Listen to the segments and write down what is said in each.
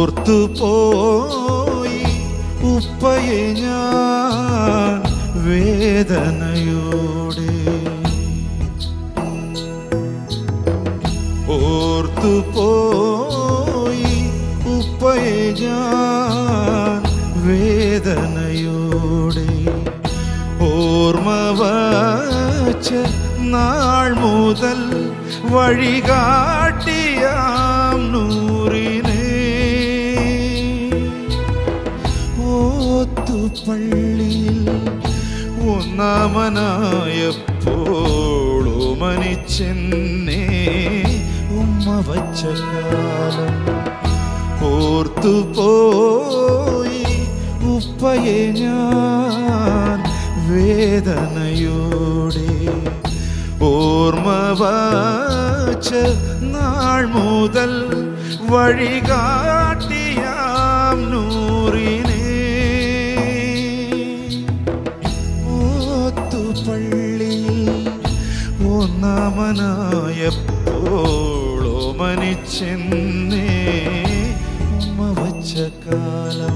ഓർത്തുപോയി ഉപ്പയെ ഞാൻ വേദനയോടെ ഓർത്തുപോയി ഉപ്പയെ ഞാൻ വേദനയോടെ ഓർമ്മ വച്ച നാൾ മുതൽ വഴികാട്ടിയാം നൂറിനെ ഓത്തുപള്ളിയിൽ ഒന്നാമനായപ്പോളോ മനിച്ചെന്നെ ഉമ്മ വച്ച കാലം ഓർത്തുപോയി ഉപ്പയെ ഞാൻ വേദനയോടെ ഓർമ്മ വച്ച നാൾ മുതൽ വഴികാട്ടിയാം നൂറിനെ ഓത്തുപള്ളിയിൽ ഒന്നാമനായപ്പോളോ മനിച്ചെന്നേ ഉമ്മ വച്ച കാലം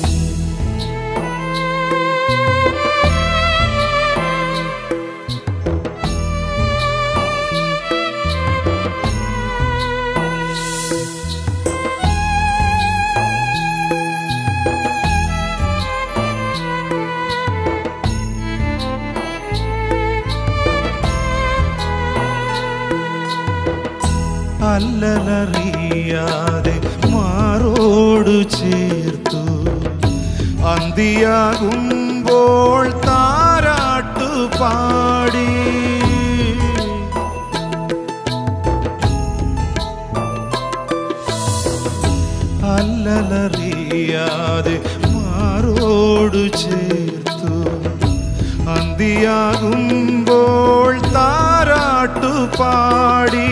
അല്ലലറിയാതെ മാറോട് ചേർത്തു അന്തിയാകുമ്പോൾ താരാട്ടു പാടി അല്ലലറിയാതെ മാറോട് ചേർത്തു അന്തിയാകുമ്പോൾ താരാട്ടു പാടി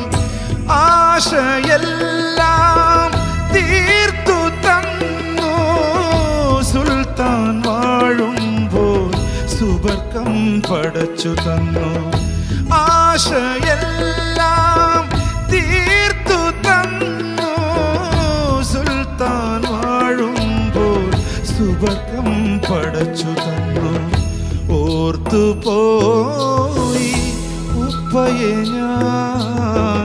ആശയെല്ലാം തീർത്തു തന്നു സുൽത്താൻ വാഴുമ്പോൾ സുബർക്കം പടച്ചു തന്നു ആശയെല്ലാം തീർത്തു തന്നു സുൽത്താൻ വാഴുമ്പോൾ സുബർക്കം പടച്ചു തന്നു ഓർത്തുപോയി ഉപ്പയെ ഞാൻ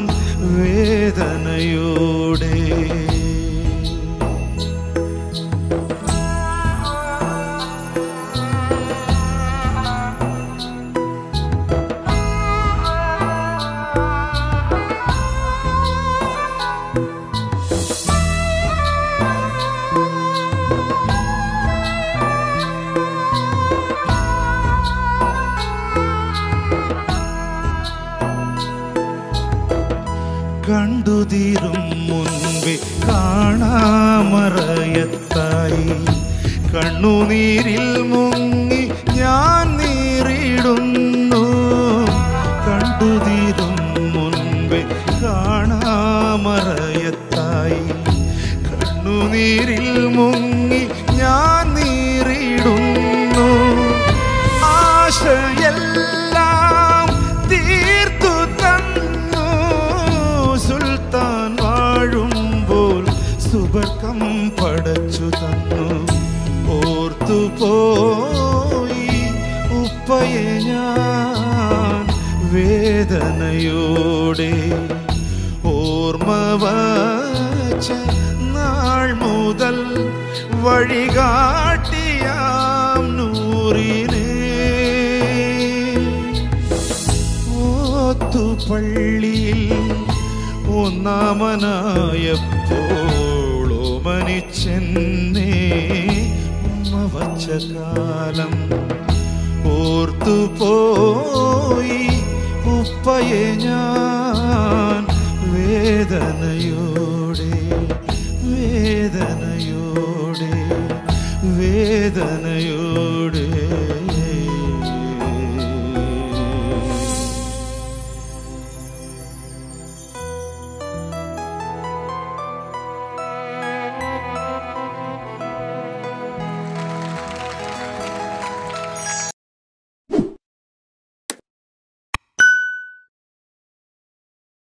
വേദനയോടെ കണ്ടുതീരും മുൻപേ കാണാമറയത്തായി കണ്ണുനീരിൽ മുങ്ങി ഞാൻ നീറിടുന്നു കണ്ടുതീരും മുൻപേ കാണാമറയത്തായി കണ്ണുനീരിൽ മുങ്ങി ഞാൻ നീറിടുന്നു ആശയെല്ലാം തീർത്തു തന്നു സുൽത്താൻ വാഴുമ്പോൾ സുബർക്കം പടച്ചു തന്നു ഓർത്തുപോയി ഉപ്പയെ ഞാൻ വേദനയോടെ ഓർമ്മ വച്ച നാൾ മുതൽ വഴികാട്ടിയാം നൂറിനെ ഓത്തുപള്ളിയിൽ ഒന്നാമനായപ്പോളോ മനിച്ചെന്നേ ഉമ്മ വച്ച കാലം ഓർത്തുപോയി ഉപ്പയെ ഞാൻ വേദനയോടെ വേദനയോടെ വേദനയോടെ